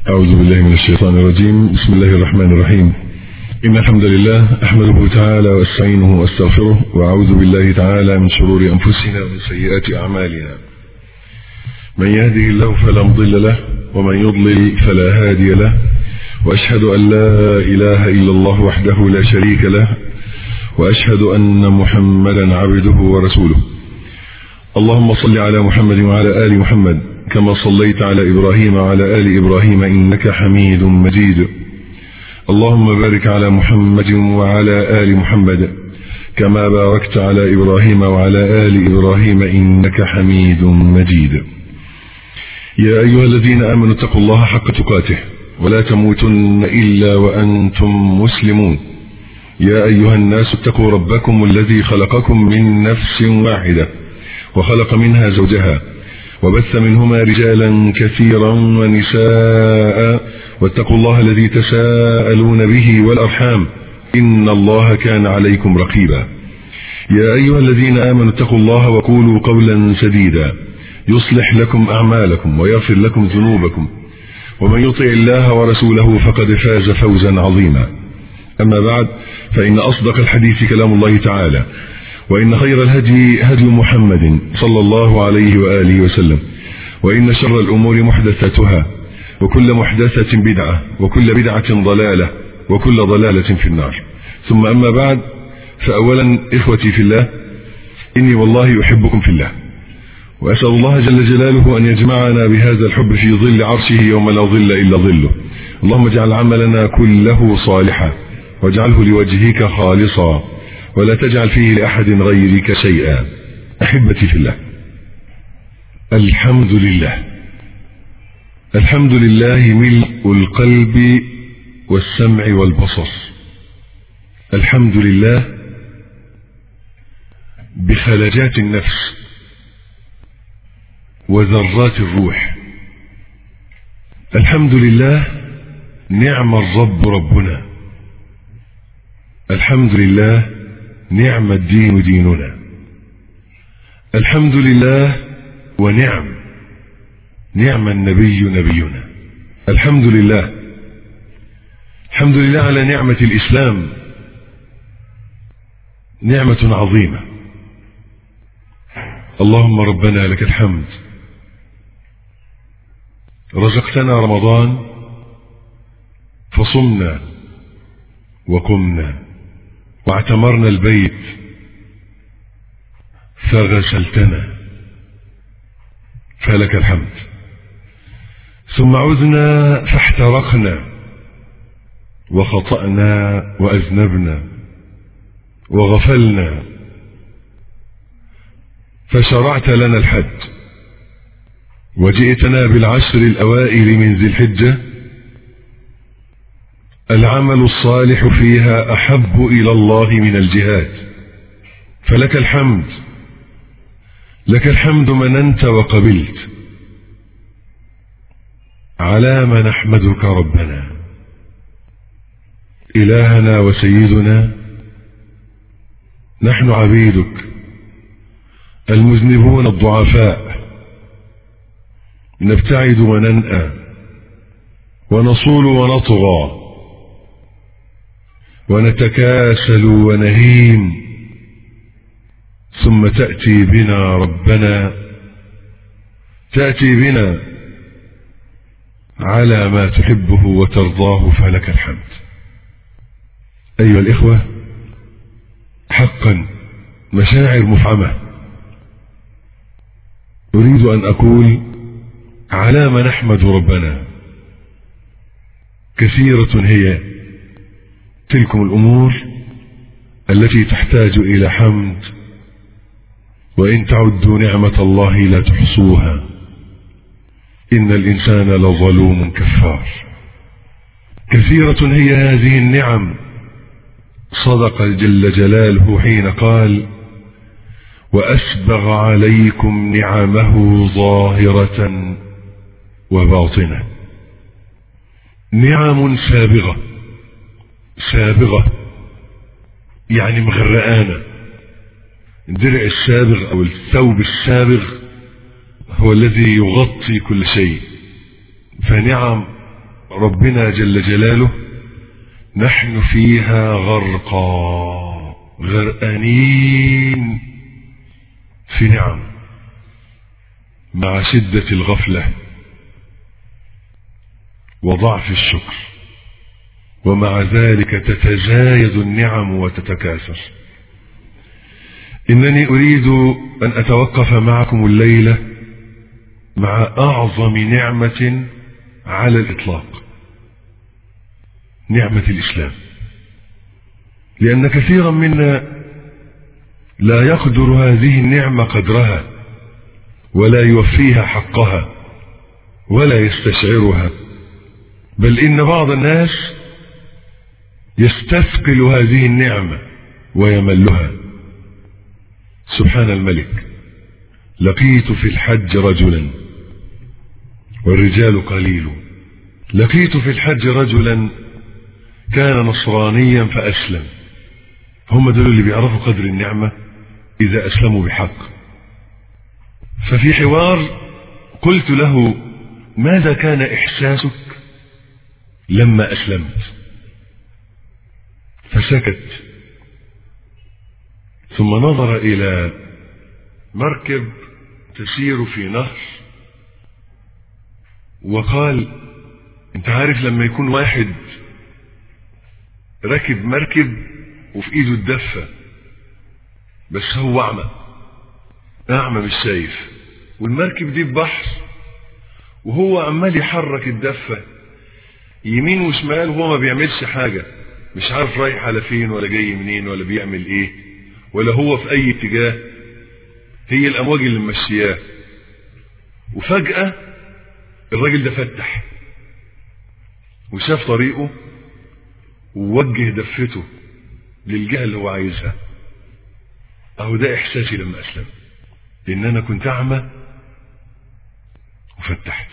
أعوذ بالله من الشيطان الرجيم بسم الله الرحمن الرحيم إن الحمد لله أحمده تعالى واستعينه واستغفره وأعوذ بالله تعالى من شرور أنفسنا ومن سيئات أعمالنا من يهده الله فلا مضل له ومن يضلل فلا هادي له وأشهد أن لا إله إلا الله وحده لا شريك له وأشهد أن محمدا عبده ورسوله اللهم صل على محمد وعلى آل محمد كما صليت على إبراهيم وعلى آل إبراهيم إنك حميد مجيد اللهم بارك على محمد وعلى آل محمد كما باركت على إبراهيم وعلى آل إبراهيم إنك حميد مجيد يا أيها الذين آمنوا اتقوا الله حق تقاته ولا تموتن إلا وأنتم مسلمون يا أيها الناس اتقوا ربكم الذي خلقكم من نفس واحدة وخلق منها زوجها وبث منهما رجالا كثيرا ونساء واتقوا الله الذي تساءلون به والأرحام إن الله كان عليكم رقيبا يا أيها الذين آمنوا اتقوا الله وقولوا قولا سديدا يصلح لكم أعمالكم ويغفر لكم ذنوبكم ومن يطع الله ورسوله فقد فاز فوزا عظيما أما بعد فإن أصدق الحديث كلام الله تعالى وإن خير الهدي هدي محمد صلى الله عليه وآله وسلم وإن شر الأمور محدثاتها وكل محدثة بدعة وكل بدعة ضلالة وكل ضلالة في النار ثم أما بعد فأولا إخوتي في الله إني والله أحبكم في الله وأسأل الله جل جلاله أن يجمعنا بهذا الحب في ظل عرشه يوم لا ظل إلا ظله اللهم اجعل عملنا كله صالحا واجعله لوجهك خالصا ولا تجعل فيه لأحد غيرك شيئا أحبتي في الله الحمد لله الحمد لله ملء القلب والسمع والبصر الحمد لله بخلجات النفس وذرات الروح الحمد لله نعم الرب ربنا الحمد لله نعم الدين ديننا الحمد لله ونعم نعم النبي نبينا الحمد لله الحمد لله على نعمة الإسلام نعمة عظيمة اللهم ربنا لك الحمد رزقتنا رمضان فصمنا وقمنا واعتمرنا البيت فغسلتنا فلك الحمد ثم عذنا فاحترقنا وخطأنا وأذنبنا وغفلنا فشرعت لنا الحج وجئتنا بالعشر الأوائل من ذي الحجة العمل الصالح فيها أحب إلى الله من الجهاد فلك الحمد لك الحمد مننت وقبلت على ما نحمدك ربنا إلهنا وسيدنا نحن عبيدك المذنبون الضعفاء نبتعد وننأى ونصول ونطغى ونتكاسل ونهيم ثم تأتي بنا ربنا تأتي بنا على ما تحبه وترضاه فلك الحمد أيها الإخوة حقا مشاعر مفعمة أريد أن أقول على ما نحمد ربنا كثيرة هي تلكم الأمور التي تحتاج إلى حمد وإن تعدوا نعمة الله لا تحصوها إن الإنسان لظلوم كفار كثيرة هي هذه النعم صدق جل جلاله حين قال وأسبغ عليكم نعمه ظاهرة وباطنة نعم سابغة سابغة يعني مغرقانة الدرع السابغ أو الثوب السابغ هو الذي يغطي كل شيء فنعم ربنا جل جلاله نحن فيها غرقا غرقانين في نعم مع شدة الغفلة وضعف الشكر ومع ذلك تتزايد النعم وتتكاثر إنني أريد أن أتوقف معكم الليلة مع أعظم نعمة على الإطلاق نعمة الإسلام لأن كثيرا منا لا يقدر هذه النعمة قدرها ولا يوفيها حقها ولا يستشعرها بل إن بعض الناس يستثقل هذه النعمة ويملها سبحان الملك لقيت في الحج رجلا والرجال قليل لقيت في الحج رجلا كان نصرانيا فأسلم هم دول اللي بيعرفوا قدر النعمة إذا أسلموا بحق ففي حوار قلت له ماذا كان إحساسك لما أسلمت فسكت ثم نظر إلى مركب تسير في نهر وقال انت عارف لما يكون واحد راكب مركب وفي ايده الدفة بس هو اعمى اعمى مش شايف والمركب دي ببحر وهو عمال يحرك الدفة يمين وشمال وهو ما بيعملش حاجة مش عارف رايح على فين ولا جاي منين ولا بيعمل ايه ولا هو في اي اتجاه هي الامواج اللي ممشياه وفجأة الراجل ده فتح وشاف طريقه ووجه دفته للجهة اللي هو عايزها اهو ده احساسي لما اسلم لان انا كنت اعمى وفتحت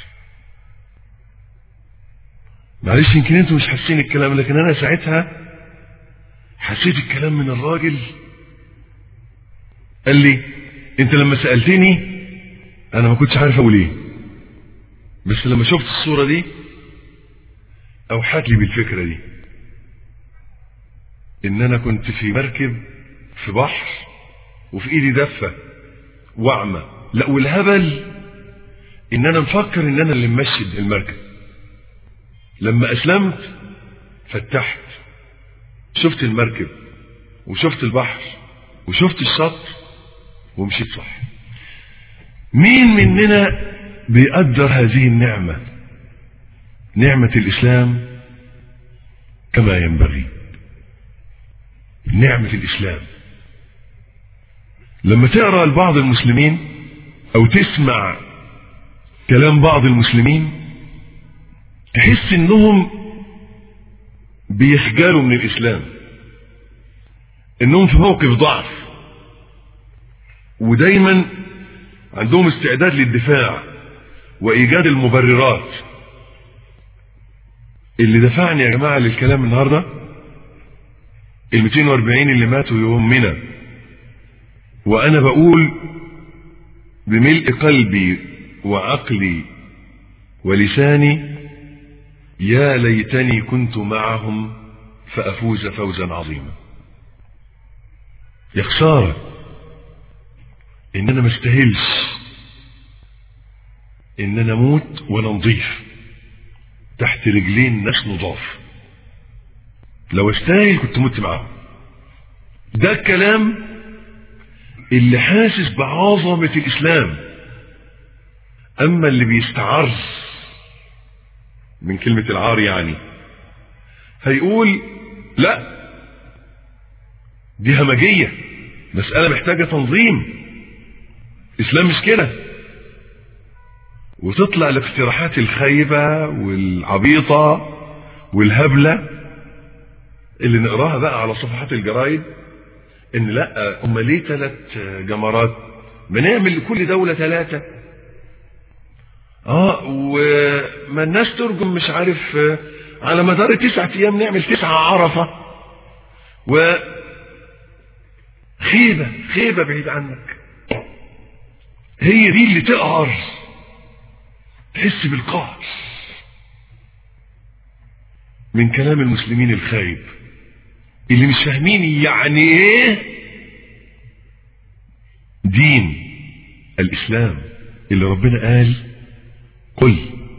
معلش يمكن انتوا مش حاسين الكلام لكن انا ساعتها حسيت الكلام من الراجل قال لي انت لما سألتني انا ما كنتش عارف اقول ايه بس لما شفت الصورة دي اوحت لي بالفكرة دي ان انا كنت في مركب في بحر وفي ايدي دفة واعمى لا والهبل ان انا مفكر ان انا اللي ممشي المركب لما اسلمت فتحت شفت المركب وشفت البحر وشفت الشط ومشيت صح مين مننا بيقدر هذه النعمة نعمة الإسلام كما ينبغي نعمة الإسلام لما تقرأ لبعض المسلمين أو تسمع كلام بعض المسلمين تحس انهم بيخجلوا من الاسلام انهم في موقف ضعف ودايما عندهم استعداد للدفاع وايجاد المبررات اللي دفعني يا جماعة للكلام النهاردة ال 240 اللي ماتوا يوم منى وانا بقول بملء قلبي وعقلي ولساني يا ليتني كنت معهم فأفوز فوزا عظيما يا خسارة إن أنا ما استاهلش إن أنا أموت وأنا نضيف تحت رجلين ناس نضاف لو استاهل كنت مت معاهم ده الكلام اللي حاسس بعظمة الإسلام أما اللي بيستعر من كلمة العار يعني هيقول لا دي همجية مسألة محتاجة تنظيم إسلام مش كده وتطلع الاقتراحات الخايبة والعبيطة والهبلة اللي نقراها بقى على صفحات الجرايد ان لا هم ليه ثلاث جمرات ما نعمل لكل دولة ثلاثة اه وما الناس ترجم مش عارف على مدار تسعة ايام نعمل تسعة عرفة و خيبة خيبة بعيد عنك هي دي اللي تقهر تحس بالقهر من كلام المسلمين الخايب اللي مش فاهمين يعني ايه دين الاسلام اللي ربنا قال قل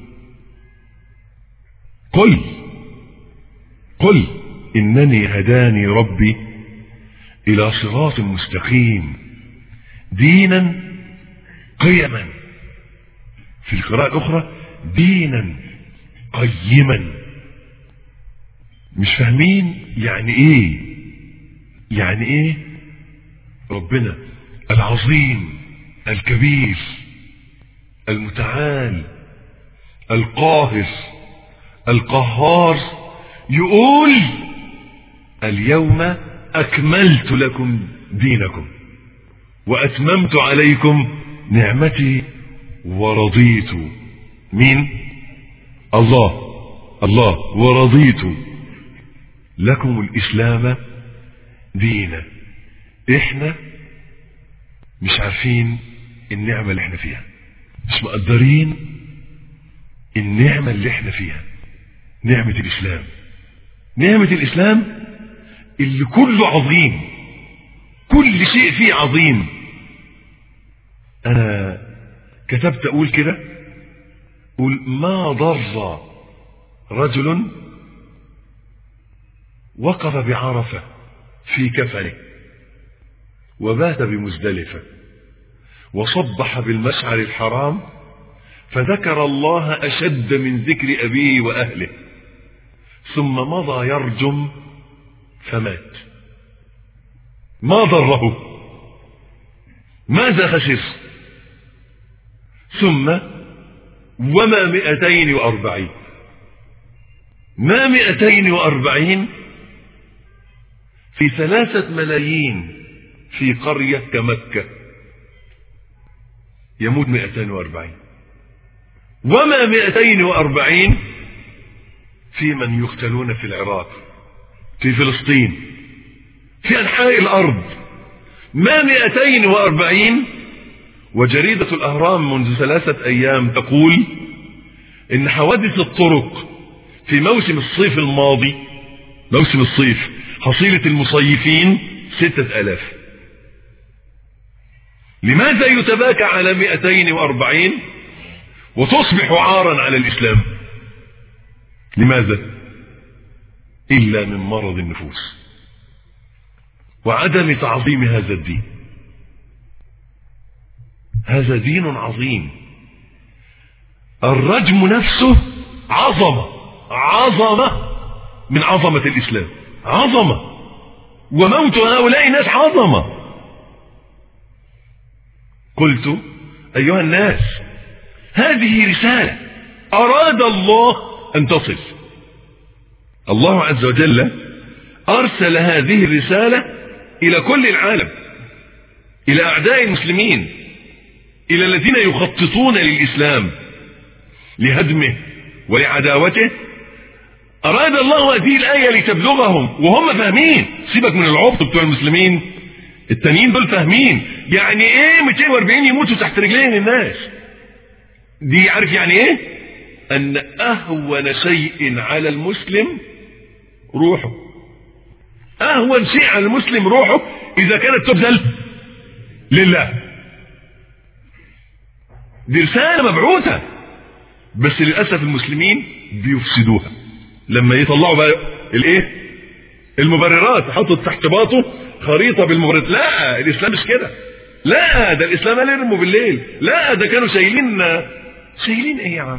قل قل انني هداني ربي الى صراط مستقيم دينا قيما في القراءة الاخرى دينا قيما مش فاهمين يعني ايه يعني ايه ربنا العظيم الكبير المتعال القاهر القهار يقول اليوم اكملت لكم دينكم واتممت عليكم نعمتي ورضيت مين الله الله ورضيت لكم الاسلام دينا احنا مش عارفين النعمة اللي احنا فيها مش مقدرين النعمة اللي احنا فيها نعمة الاسلام نعمة الاسلام اللي كله عظيم كل شيء فيه عظيم انا كتبت اقول كده قول ما ضر رجل وقف بعرفة في كفنه وبات بمزدلفة وصبح بالمشعر الحرام فذكر الله أشد من ذكر أبيه وأهله ثم مضى يرجم فمات ما ضره ماذا خسر ثم وما مئتين وأربعين ما مئتين وأربعين في ثلاثة ملايين في قرية كمكة يموت مئتين وأربعين وما مئتين وأربعين في من يقتلون في العراق في فلسطين في أنحاء الأرض ما مئتين وأربعين وجريدة الأهرام منذ ثلاثة أيام تقول إن حوادث الطرق في موسم الصيف الماضي موسم الصيف حصيلة المصيفين ستة ألاف لماذا يتباكى على مئتين وأربعين وتصبح عارا على الإسلام لماذا إلا من مرض النفوس وعدم تعظيم هذا الدين هذا دين عظيم الرجم نفسه عظمة عظمة من عظمة الإسلام عظمة وموت هؤلاء الناس عظمة قلت أيها الناس هذه رسالة أراد الله أن تصل الله عز وجل أرسل هذه الرسالة إلى كل العالم إلى أعداء المسلمين إلى الذين يخططون للإسلام لهدمه ولعداوته أراد الله هذه الآية لتبلغهم وهم فاهمين سيبك من العبط بتوع المسلمين التانيين دول فاهمين يعني ايه 240 يموتوا تحت رجلين الناس دي عارف يعني ايه ان اهون شيء على المسلم روحه اهون شيء على المسلم روحه اذا كانت تبذل لله دي رسالة مبعوثة بس للأسف المسلمين بيفسدوها لما يطلعوا بقى الايه المبررات حطوا تحت باطه خريطة بالمبررات لا الاسلام مش كده لا ده الاسلام قال يرموا بالليل لا ده كانوا شايلين شايلين ايه يا عم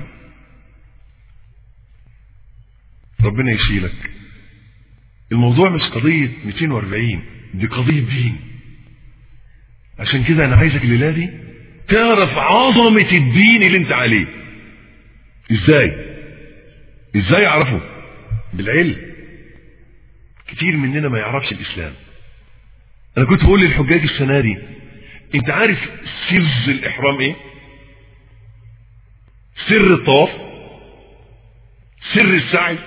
ربنا يشيلك الموضوع مش قضية 240 دي قضية دين عشان كده انا عايزك الليلة دي تعرف عظمة الدين اللي انت عليه ازاي ازاي اعرفه بالعلم كتير مننا ما يعرفش الاسلام انا كنت بقول للحجاج السنة دي انت عارف سر الاحرام ايه سر الطواف سر السعي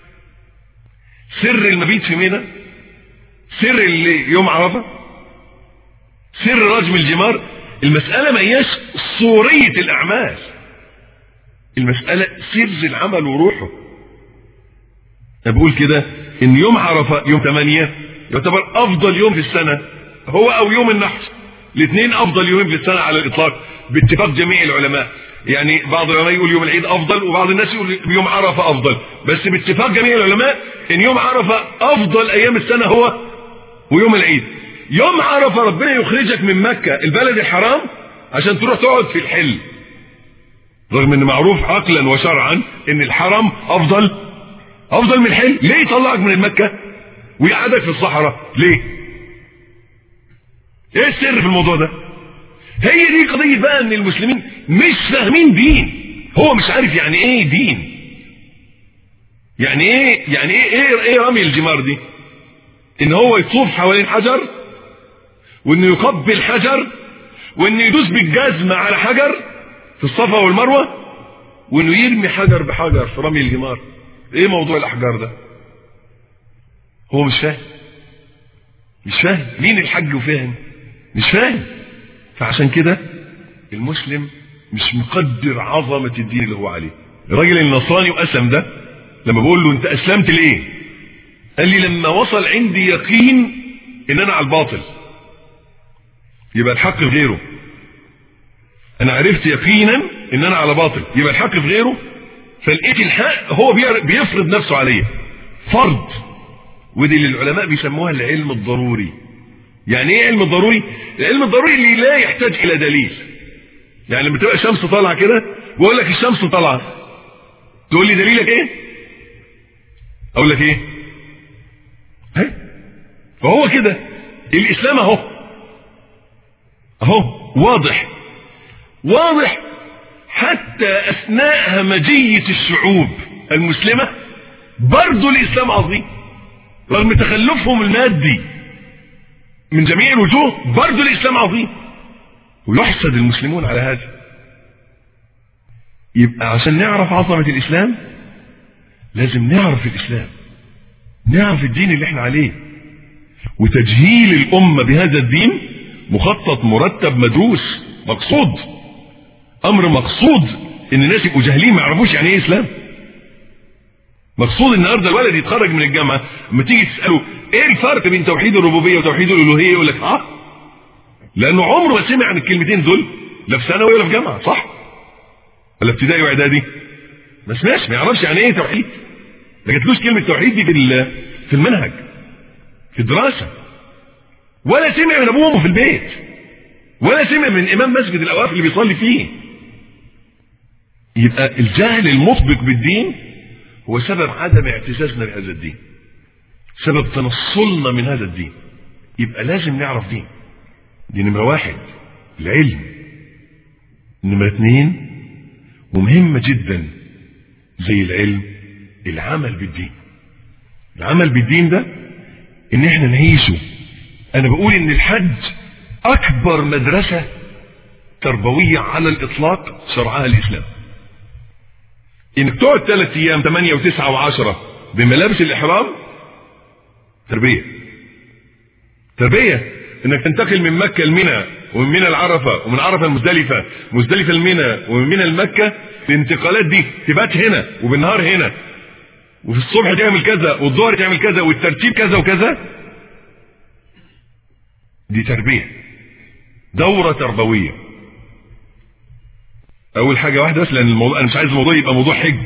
سر المبيت في منى سر اللي يوم عرفه سر رجم الجمار المسألة ما هياش صورية الأعمال المسألة سر العمل وروحه انا بقول كده ان يوم عرفه يوم 8 يعتبر افضل يوم في السنه هو او يوم النحر الاثنين افضل يومين في السنه على الاطلاق باتفاق جميع العلماء يعني بعض العلماء يقول يوم العيد افضل وبعض الناس يقول يوم عرفه افضل بس باتفاق جميع العلماء ان يوم عرفه افضل ايام السنه هو ويوم العيد يوم عرفه ربنا يخرجك من مكه البلد الحرام عشان تروح تقعد في الحل رغم ان معروف عقلا وشرعا ان الحرم افضل افضل من الحل ليه يطلعك من مكه ويقعدك في الصحراء ليه ايه السر في الموضوع ده هي دي قضية بقى ان المسلمين مش فاهمين دين هو مش عارف يعني ايه دين يعني ايه يعني ايه ايه, إيه رمي الجمار دي ان هو يطوف حوالين حجر وانه يقبل حجر وانه يدوس بالجزمة على حجر في الصفا والمروة وانه يرمي حجر بحجر في رمي الجمار ايه موضوع الاحجار ده هو مش فاهم مش فاهم مين الحج وفاهم مش فاهم فعشان كده المسلم مش مقدر عظمة الدين اللي هو عليه الراجل النصراني وأسلم ده لما بقول له انت اسلمت ليه قال لي لما وصل عندي يقين ان انا على الباطل يبقى الحق في غيره انا عرفت يقينا ان انا على باطل يبقى الحق في غيره فلقيت الحق هو بيفرض نفسه عليا فرض ودي اللي العلماء بيسموها العلم الضروري يعني ايه علم الضروري العلم الضروري اللي لا يحتاج الى دليل يعني لما تبقى الشمس طالعه كده بقول لك الشمس طالعه تقول لي دليلك ايه اقول لك ايه ها فهو كده الاسلام اهو اهو واضح واضح حتى اثناء همجيه الشعوب المسلمه برضه الاسلام عظيم رغم تخلفهم المادي من جميع الوجوه برضه الاسلام عظيم ويحسد المسلمون على هذا يبقى عشان نعرف عظمة الاسلام لازم نعرف الاسلام نعرف الدين اللي احنا عليه وتجهيل الامة بهذا الدين مخطط مرتب مدروس مقصود امر مقصود ان الناس يبقوا جاهلين ما يعرفوش يعني ايه اسلام مقصود النهارده الولد يتخرج من الجامعه لما تيجي تساله ايه الفرق بين توحيد الربوبيه وتوحيد الالوهيه يقول لك اه لانه عمره ما سمع عن الكلمتين دول لا في ثانوي ولا في جامعه صح ولا ابتدائي واعدادي ما سمعش ما يعرفش يعني ايه توحيد ما جاتلوش كلمه توحيد دي في في المنهج في الدراسه ولا سمع من ابوه وامه في البيت ولا سمع من امام مسجد الاوقاف اللي بيصلي فيه يبقى الجهل المطبق بالدين هو سبب عدم اعتزازنا بهذا الدين سبب تنصلنا من هذا الدين يبقى لازم نعرف دين دي نمرة واحد العلم نمرة اتنين ومهمة جدا زي العلم العمل بالدين العمل بالدين ده ان احنا نعيشه انا بقول ان الحج اكبر مدرسة تربوية على الاطلاق شرعها الاسلام انك تقعد ثلاث ايام ثمانية وتسعة وعشرة بملابس الاحرام تربية تربية انك تنتقل من مكة لمنى ومن منى العرفة ومن عرفة المزدلفة مزدلفة لمنى ومن منى لمكة الانتقالات دي تبات هنا وبالنهار هنا وفي الصبح تعمل كذا والظهر تعمل كذا والترتيب كذا وكذا دي تربية دورة تربوية اول حاجة واحدة بس لان الموضوع انا مش عايز الموضوع يبقى موضوع حج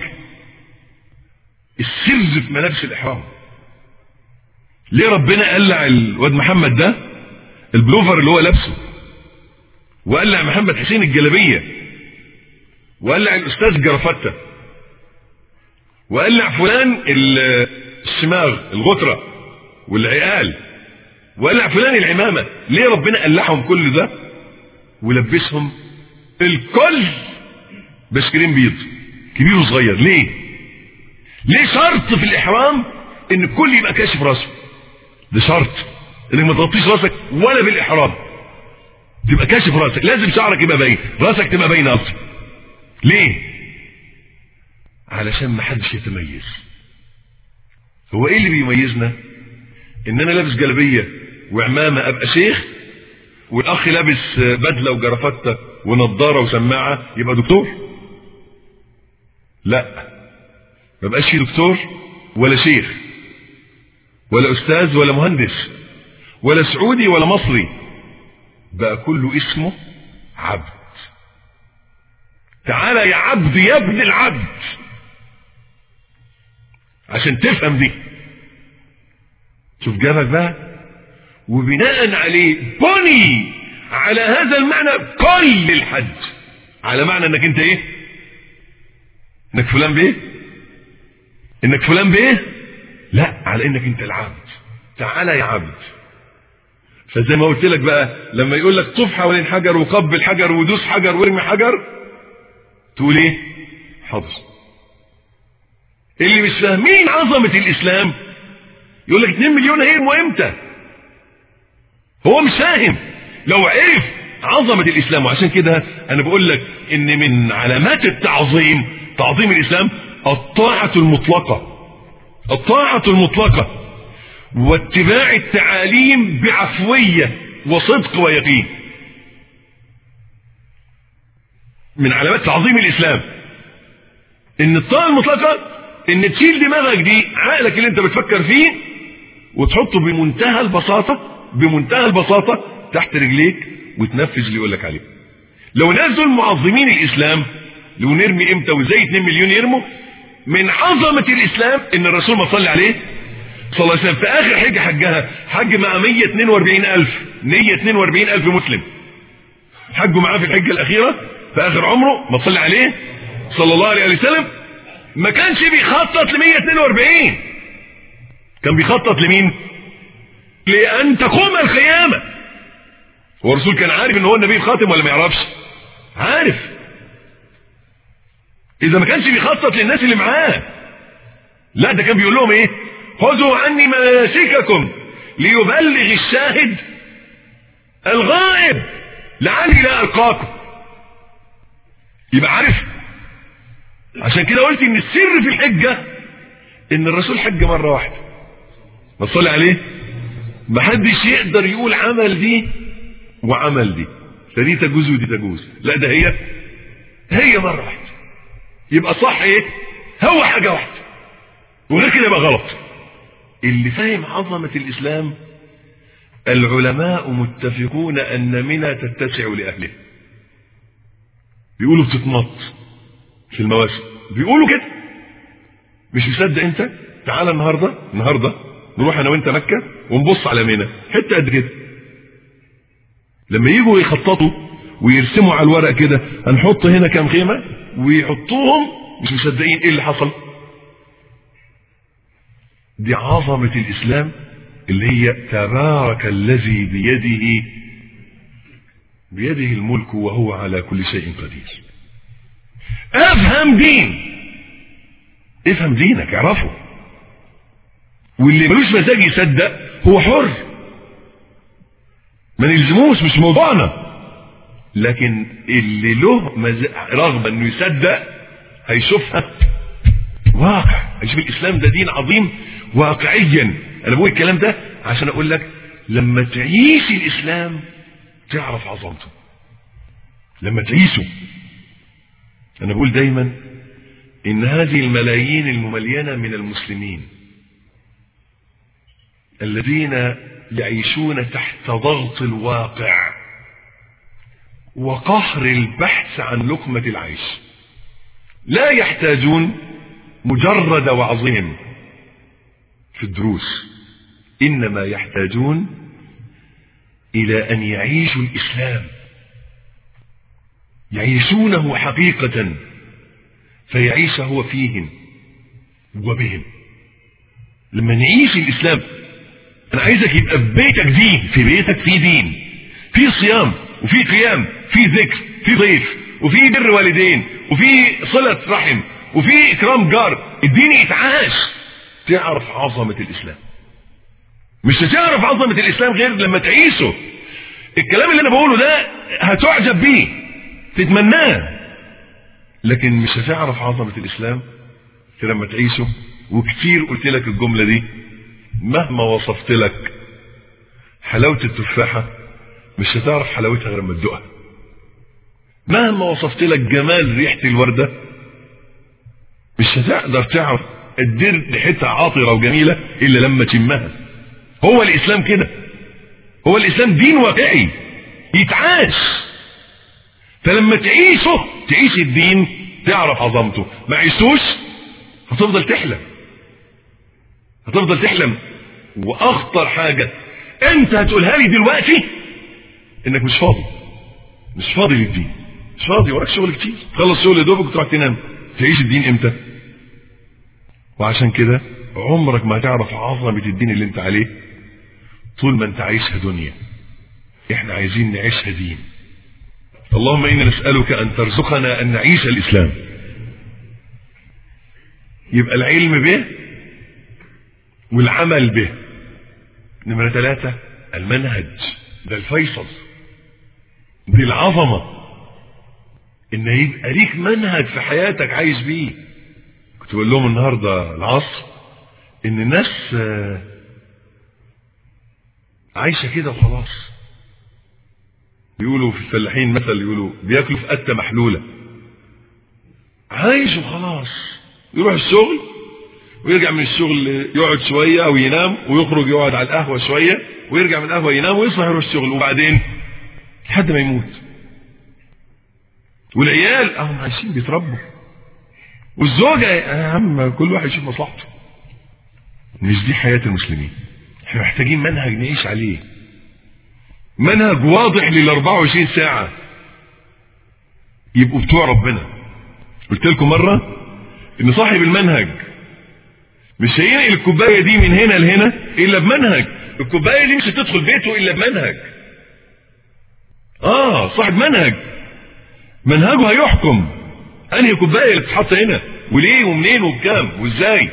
السر في ملابس الاحرام ليه ربنا قلع الواد محمد ده البلوفر اللي هو لابسه وقلع محمد حسين الجلبية وقلع الاستاذ جرافته وقلع فلان الشماغ الغترة والعقال وقلع فلان العمامة ليه ربنا قلعهم كل ده ولبسهم الكل بسكرين بيض كبير وصغير ليه ليه شرط في الاحرام ان الكل يبقى كاشف راسه ده شرط انك ما تغطيش راسك ولا بالاحرام تبقى كاشف راسك لازم شعرك يبقى باين راسك تبقى باينه اصلا ليه علشان ما حدش يتميز هو ايه اللي بيميزنا ان انا لابس جلبيه وعمامه ابقى شيخ والاخ لابس بدله وجرافته ونضاره وسماعه يبقى دكتور لا ما بقاش في دكتور ولا شيخ ولا أستاذ ولا مهندس ولا سعودي ولا مصري بقى كله اسمه عبد تعالى يا عبد يا ابن العبد عشان تفهم دي شوف جابك بقى وبناء عليه بني على هذا المعنى كل الحج على معنى انك انت ايه انك فلان بايه انك فلان بايه لا على انك انت العبد تعالى يا عبد فزي ما قلت لك بقى لما يقول لك طوف حوالين حجر وقبل حجر ودوس حجر وارمي حجر تقول ايه حاضر اللي مش فاهمين عظمة الاسلام يقول لك 2 مليون هيرموا امتى هو مش فاهم لو عرف عظمة الاسلام وعشان كده انا بقول لك ان من علامات التعظيم تعظيم الاسلام الطاعة المطلقة الطاعة المطلقة واتباع التعاليم بعفوية وصدق ويقين من علامات تعظيم الاسلام ان الطاعة المطلقة ان تشيل دماغك دي عقلك اللي انت بتفكر فيه وتحطه بمنتهى البساطة بمنتهى البساطة تحت رجليك وتنفذ اللي يقول لك عليه لو الناس دول معظمين الاسلام لو نرمي امتى وازاي 2 مليون يرموا من عظمة الاسلام ان الرسول ما صلى عليه صلى الله عليه وسلم في اخر حجة حجها حج مع 142 الف 142 الف مسلم حجوا معاه في الحجة الاخيرة في اخر عمره ما صلى عليه صلى الله عليه وسلم ما كانش بيخطط ل 142 كان بيخطط لمين لان تقوم القيامة هو الرسول كان عارف ان هو النبي الخاتم ولا ما يعرفش عارف اذا ما كانش بيخطط للناس اللي معاه لا ده كان بيقول لهم ايه خذوا عني مناسككم ليبلغ الشاهد الغائب لعلي لا القاكم يبقى عارف عشان كده قلت ان السر في الحجة ان الرسول حج مرة واحدة ما تصلي عليه محدش يقدر يقول عمل دي وعمل دي فدي تجوز ودي تجوز لا ده هي هي مرة واحدة يبقى صح ايه هو حاجة واحدة وغير كده يبقى غلط اللي فاهم عظمة الإسلام العلماء متفقون أن منى تتسع لأهله بيقولوا بتتنط في المواسم بيقولوا كده مش مصدق انت تعالى النهارده النهارده نروح انا وانت مكه ونبص على منى حته قد كده لما يجوا يخططوا ويرسموا على الورق كده هنحط هنا كام خيمه ويحطوهم مش مصدقين ايه اللي حصل دي عظمة الإسلام اللي هي تبارك الذي بيده بيده الملك وهو على كل شيء قدير افهم دين افهم دينك اعرفه واللي ملوش مزاج يصدق هو حر ما نلزموش مش موضوعنا لكن اللي له مزاج رغبة انه يصدق هيشوفها واقع هيشوف الاسلام ده دين عظيم واقعيا انا بقول الكلام ده عشان اقول لك لما تعيش الاسلام تعرف عظمته لما تعيشه انا بقول دايما ان هذه الملايين المملينة من المسلمين الذين يعيشون تحت ضغط الواقع وقهر البحث عن لقمة العيش لا يحتاجون مجرد وعظهم في الدروس انما يحتاجون الى ان يعيشوا الاسلام يعيشونه حقيقة فيعيش هو فيهم وبهم لما نعيش الاسلام انا عايزك يبقى في بيتك دين في بيتك في دين في صيام وفي قيام في ذكر في ضيف وفي بر والدين وفي صلة رحم وفي اكرام جار الدين يتعاش تعرف عظمة الاسلام مش هتعرف عظمة الاسلام غير لما تعيشه الكلام اللي انا بقوله ده هتعجب بيه تتمناه لكن مش هتعرف عظمة الاسلام غير لما تعيشه وكتير قلت لك الجملة دي مهما وصفت لك حلاوة التفاحة مش هتعرف حلاوتها غير لما تدوقها مهما وصفت لك جمال ريحة الوردة مش هتقدر تعرف الدر ريحتها عاطرة وجميلة إلا لما تشمها هو الإسلام كده هو الإسلام دين واقعي يتعاش فلما تعيشه تعيش الدين تعرف عظمته ما عيشتوش هتفضل تحلم هتفضل تحلم واخطر حاجة انت هتقولها لي دلوقتي انك مش فاضي مش فاضي للدين مش فاضي وراك شغل كتير تخلص شغل دوبك وتروح تنام تعيش الدين امتى وعشان كده عمرك ما هتعرف عظمة الدين اللي انت عليه طول ما انت عايشها دنيا احنا عايزين نعيشها دين اللهم انا نسألك ان ترزقنا ان نعيش الاسلام يبقى العلم به والعمل به نمرة ثلاثة المنهج ده الفيصل دي العظمة ان يبقى ليك منهج في حياتك عايش بيه كنت بقول لهم النهاردة العصر ان الناس عايشة كده وخلاص بيقولوا في الفلاحين مثل يقولوا بياكلوا في قتة محلولة عايش وخلاص يروح الشغل ويرجع من الشغل يقعد شوية او ينام ويخرج يقعد على القهوة شوية ويرجع من القهوة ينام ويصحى يروح الشغل وبعدين لحد ما يموت والعيال اهم عايشين بيتربوا والزوجة يا عم كل واحد يشوف مصلحته مش دي حياة المسلمين احنا محتاجين منهج نعيش عليه منهج واضح لل 24 ساعة يبقوا بتوع ربنا قلت لكم مرة ان صاحب المنهج مش هينقل الكوباية دي من هنا لهنا الا بمنهج الكوباية دي مش هتدخل بيته الا بمنهج اه صاحب منهج منهجه هيحكم انهي كوباية اللي بتتحط هنا وليه ومنين وبكام وازاي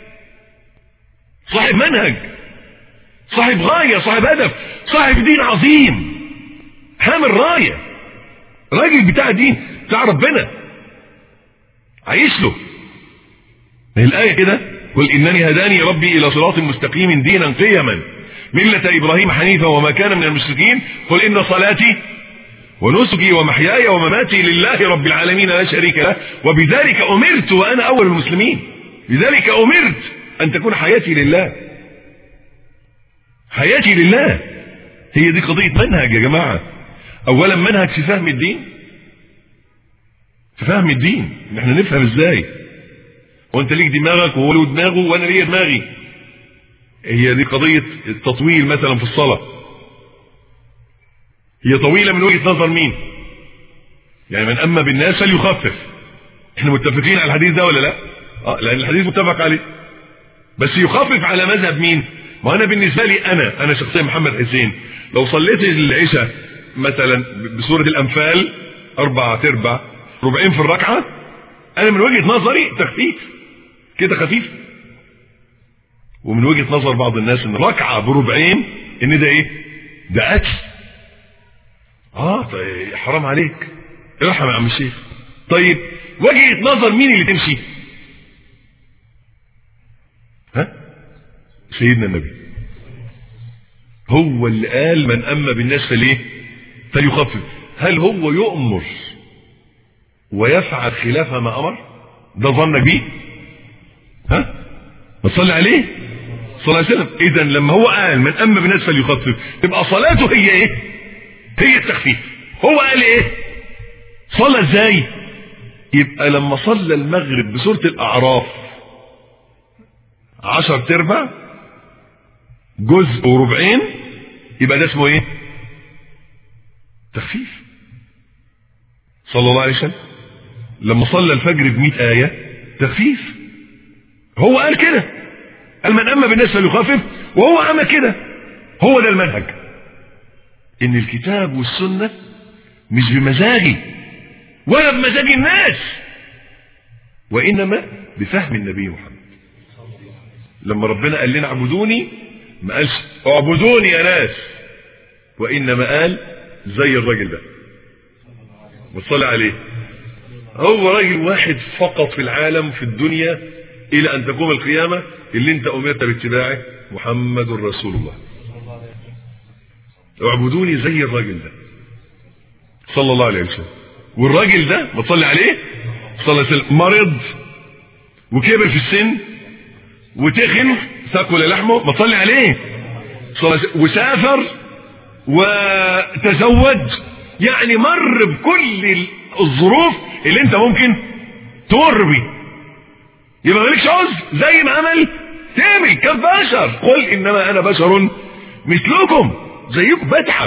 صاحب منهج صاحب غاية صاحب هدف صاحب دين عظيم حامل راية راجل بتاع دين بتاع ربنا عايش له ما هي الآية كده قل إنني هداني ربي إلى صراط مستقيم دينا قيما ملة إبراهيم حنيفا وما كان من المشركين قل إن صلاتي ونسكي ومحياي ومماتي لله رب العالمين لا شريك له وبذلك أمرت وأنا أول المسلمين بذلك أمرت أن تكون حياتي لله حياتي لله هي دي قضية منهج يا جماعة أولا منهج في فهم الدين في فهم الدين ان احنا نفهم ازاي وانت ليك دماغك وهو له دماغه وانا ليا دماغي هي دي قضية التطويل مثلا في الصلاة هي طويلة من وجهة نظر مين يعني من أما بالناس فليخفف احنا متفقين على الحديث ده ولا لا اه لأن الحديث متفق عليه بس يخفف على مذهب مين ما أنا بالنسبة لي أنا أنا شخصيا محمد حسين لو صليت العشاء مثلا بسورة الأنفال أربعة تربع ربعين في الركعة أنا من وجهة نظري تخفيف كده خفيف ومن وجهة نظر بعض الناس ان ركعة بربعين ان ده ايه ده قتل اه طيب حرام عليك ارحم يا عم الشيخ طيب وجهة نظر مين اللي تمشي ها سيدنا النبي هو اللي قال من أما بالناس فليه فليخفف هل هو يؤمر ويفعل خلاف ما أمر ده ظنك بيه ها ما تصلي عليه صلى الله عليه وسلم اذا لما هو قال من أما بالناس فليخفف تبقى صلاته هي ايه هي التخفيف هو قال ايه صلى ازاي يبقى لما صلى المغرب بسورة الأعراف عشر تربع جزء وربعين يبقى ده اسمه ايه تخفيف صلى الله عليه وسلم لما صلى الفجر بمئة آية تخفيف هو قال كده قال من أما بالناس فليخفف وهو عمل كده هو ده المنهج ان الكتاب والسنة مش بمزاجي ولا بمزاج الناس وإنما بفهم النبي محمد لما ربنا قال لنا اعبدوني ما قالش اعبدوني يا ناس وإنما قال زي الراجل ده وصلى عليه هو راجل واحد فقط في العالم في الدنيا إلى أن تقوم القيامة اللي انت أمرت باتباعه محمد رسول الله اعبدوني زي الراجل ده صلى الله عليه وسلم والراجل ده ما تصلي عليه صلى الله عليه وسلم مرض وكبر في السن وتخن ثقل لحمه ما تصلي عليه وسافر وتزوج يعني مر بكل الظروف اللي انت ممكن تمر بيه يبقى مالكش عذر زي ما عمل تعمل كبشر قل انما انا بشر مثلكم زيكم بتعب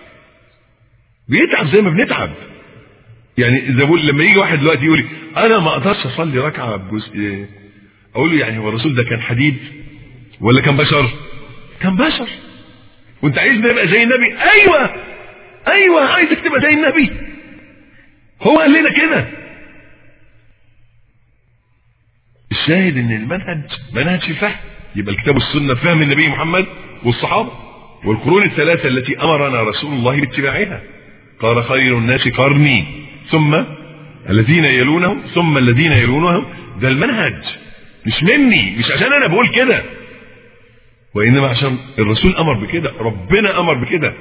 بيتعب زي ما بنتعب يعني زي بقول لما يجي واحد دلوقتي يقول لي انا ما اقدرش اصلي ركعه بجزء اقول له يعني هو الرسول ده كان حديد ولا كان بشر كان بشر وانت عايز نبقى زي النبي ايوه ايوه عايزك تبقى زي النبي هو قال لنا كده الشاهد ان المنهج منهج الفهم يبقى الكتاب والسنه فهم النبي محمد والصحابه والقرون الثلاثه التي امرنا رسول الله باتباعها قال خير الناس قرني ثم الذين يلونهم ثم الذين يلونهم ده المنهج مش مني مش عشان انا بقول كده وانما عشان الرسول امر بكده ربنا امر بكده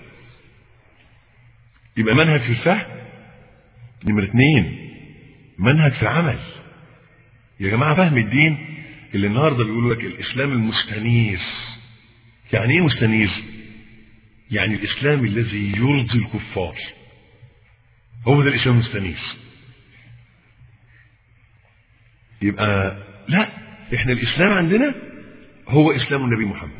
يبقى منهج في الفهم نمرة اتنين منهج في العمل يا جماعة فهم الدين اللي النهاردة بيقولوا لك الإسلام المستنير يعني إيه مستنير؟ يعني الإسلام الذي يرضي الكفار هو ده الإسلام المستنير يبقى لا احنا الإسلام عندنا هو إسلام النبي محمد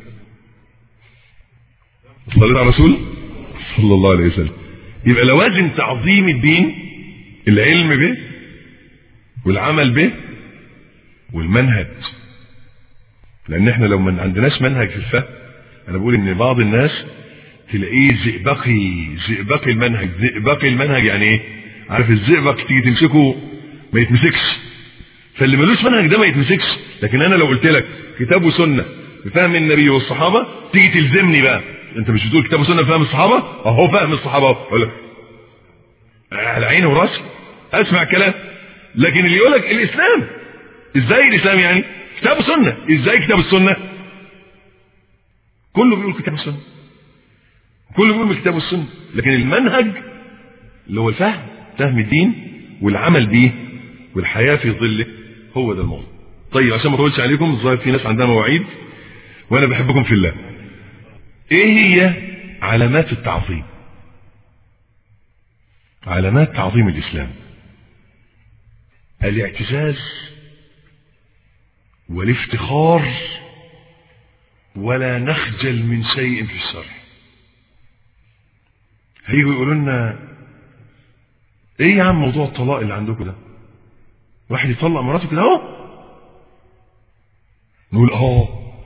صليت على الرسول صلى الله عليه وسلم يبقى لوازم تعظيم الدين العلم به والعمل به والمنهج لان احنا لو ما عندناش منهج في الفهم انا بقول ان بعض الناس تلاقيه زئبقي زئبقي المنهج زئبقي المنهج يعني ايه عارف الزئبق تيجي تمسكه ما يتمسكش فاللي ملوش منهج ده ما يتمسكش لكن انا لو قلت لك كتاب وسنه بفهم النبي والصحابه تيجي تلزمني بقى انت مش بتقول كتاب وسنه بفهم الصحابه اهو فهم الصحابه اقول لك على عيني وراسي اسمع كلام لكن اللي يقول لك الاسلام ازاي الاسلام يعني كتاب وسنه ازاي كتاب السنه كله بيقول كتاب السنه كله بيقول الكتاب والسنه لكن المنهج اللي هو الفهم فهم الدين والعمل بيه والحياه في ظله هو ده الموضوع طيب عشان ما اطولش عليكم الظاهر في ناس عندها مواعيد وانا بحبكم في الله ايه هي علامات التعظيم علامات تعظيم الاسلام الاعتزاز والافتخار ولا نخجل من شيء في الشرع هيجوا يقولوا لنا ايه يا عم موضوع الطلاق اللي عندكم ده واحد يطلق مراته كده اهو نقول اه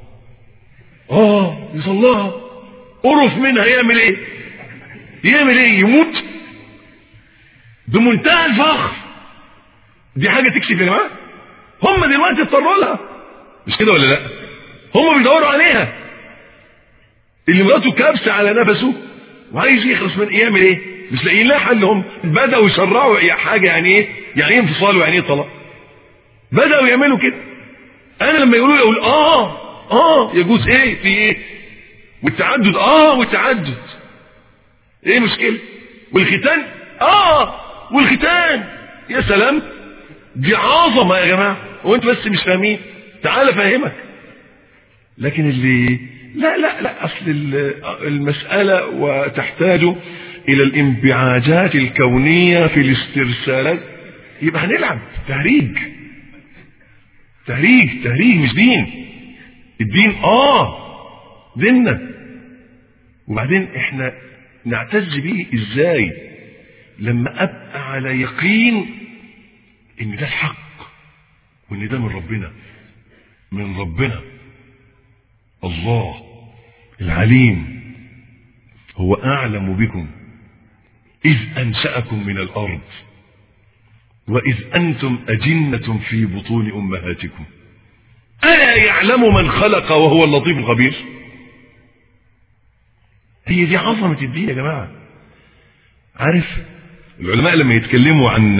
اه يطلقها قرف منها يعمل ايه يعمل ايه يموت بمنتهى الفخر دي حاجه تكشف يا جماعه هم دلوقتي اضطروا لها مش كده ولا لا هم بيدوروا عليها اللي مراته كابسه على نفسه وعايز يخلص من يعمل ايه مش لاقيين لها حل هم بداوا يشرعوا حاجه يعني ايه يعني ايه انفصال ويعني ايه طلاق بداوا يعملوا كده انا لما يقولوا لي اقول اه اه يجوز ايه في ايه والتعدد اه والتعدد ايه مشكله والختان اه والختان يا سلام دي عظمه يا جماعه وانت بس مش فاهمين تعال افهمك لكن اللي لا لا لا اصل المساله وتحتاج الى الانبعاجات الكونيه في الاسترسالات يبقى هنلعب تهريج تهريج تهريج مش دين الدين اه ديننا وبعدين احنا نعتز بيه ازاي لما ابقى على يقين ان ده الحق وان ده من ربنا من ربنا الله العليم هو اعلم بكم اذ انشاكم من الارض واذ انتم اجنه في بطون امهاتكم الا يعلم من خلق وهو اللطيف الخبير هي دي عظمه الدين يا جماعه عارف العلماء لما يتكلموا عن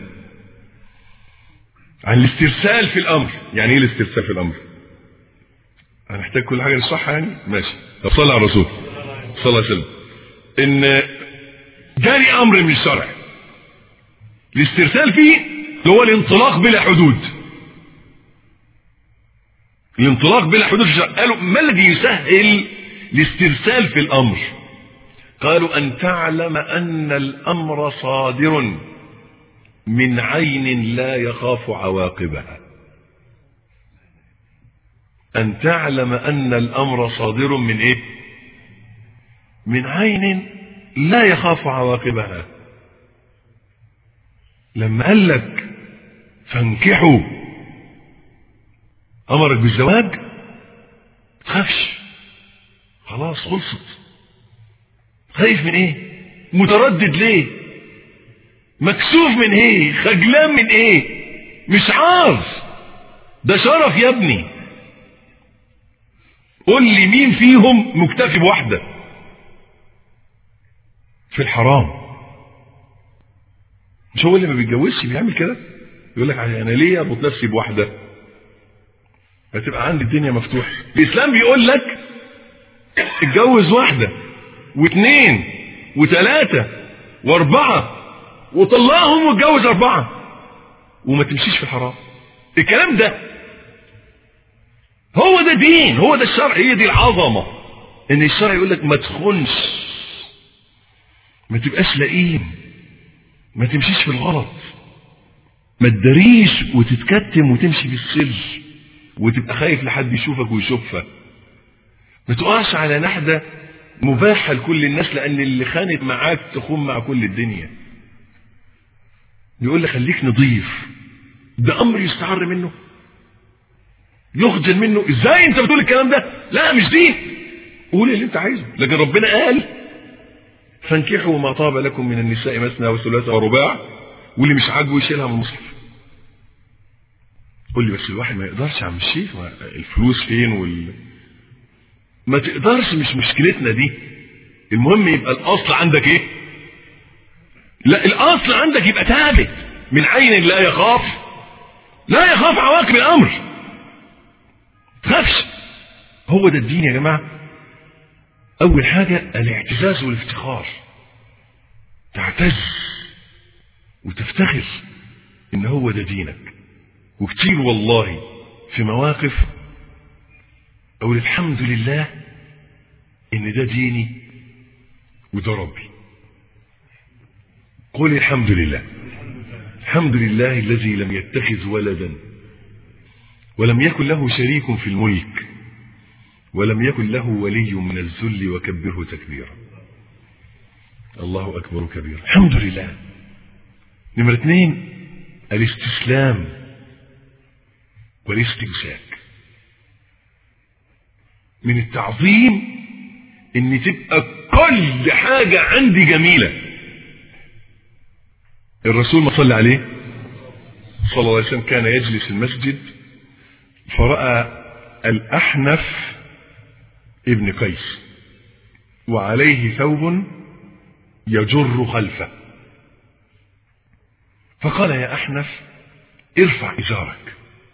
عن الاسترسال في الامر يعني ايه الاسترسال في الامر هنحتاج كل حاجه للصحه يعني ماشي طب صلى على الرسول صلى الله عليه وسلم ان جاري امر من الشرع الاسترسال فيه هو الانطلاق بلا حدود الانطلاق بلا حدود في الشرع قالوا ما الذي يسهل الاسترسال في الامر قالوا ان تعلم ان الامر صادر من عين لا يخاف عواقبها ان تعلم ان الامر صادر من ايه من عين لا يخاف عواقبها لما قال لك فانكحوا امرك بالزواج تخافش خلاص خلصت خايف من ايه متردد ليه مكسوف من ايه خجلان من ايه مش عارف ده شرف يا ابني قول لي مين فيهم مكتفي بواحده في الحرام مش هو اللي ما بيتجوزش بيعمل كده يقول لك انا ليه اربط نفسي بواحده هتبقى عندي الدنيا مفتوحه الاسلام بيقول لك اتجوز واحده واثنين وثلاثه واربعه وطلقهم واتجوز اربعه وما تمشيش في الحرام الكلام ده هو ده دين هو ده الشرع هي دي العظمه ان الشرع يقول لك ما تخونش ما تبقاش لئيم ما تمشيش في الغلط ما تداريش وتتكتم وتمشي في السر وتبقى خايف لحد يشوفك ويشوفها ما تقعش على نحدة مباحة لكل الناس لأن اللي خانت معاك تخون مع كل الدنيا يقول لك خليك نظيف ده أمر يستعر منه يخجل منه ازاي انت بتقول الكلام ده لا مش دين قول اللي انت عايزه لكن ربنا قال فانكحوا ما طاب لكم من النساء مثنى وثلاث ورباع واللي مش عاجبه يشيلها من المصحف قول لي بس الواحد ما يقدرش عم الشيخ الفلوس فين وال ما تقدرش مش مشكلتنا دي المهم يبقى الاصل عندك ايه لا الاصل عندك يبقى ثابت من عين لا يخاف لا يخاف عواقب الامر تخافش هو ده الدين يا جماعه اول حاجه الاعتزاز والافتخار تعتز وتفتخر ان هو ده دينك وكتير والله في مواقف اقول الحمد لله ان ده ديني وده ربي قل الحمد لله الحمد لله الذي لم يتخذ ولدا ولم يكن له شريك في الملك ولم يكن له ولي من الذل وكبره تكبيرا الله أكبر كبيرا الحمد لله نمرة اثنين الاستسلام والاستمساك من التعظيم ان تبقى كل حاجة عندي جميلة الرسول ما صلى عليه صلى الله عليه وسلم كان يجلس المسجد فرأى الأحنف ابن قيس وعليه ثوب يجر خلفه فقال يا أحنف ارفع إزارك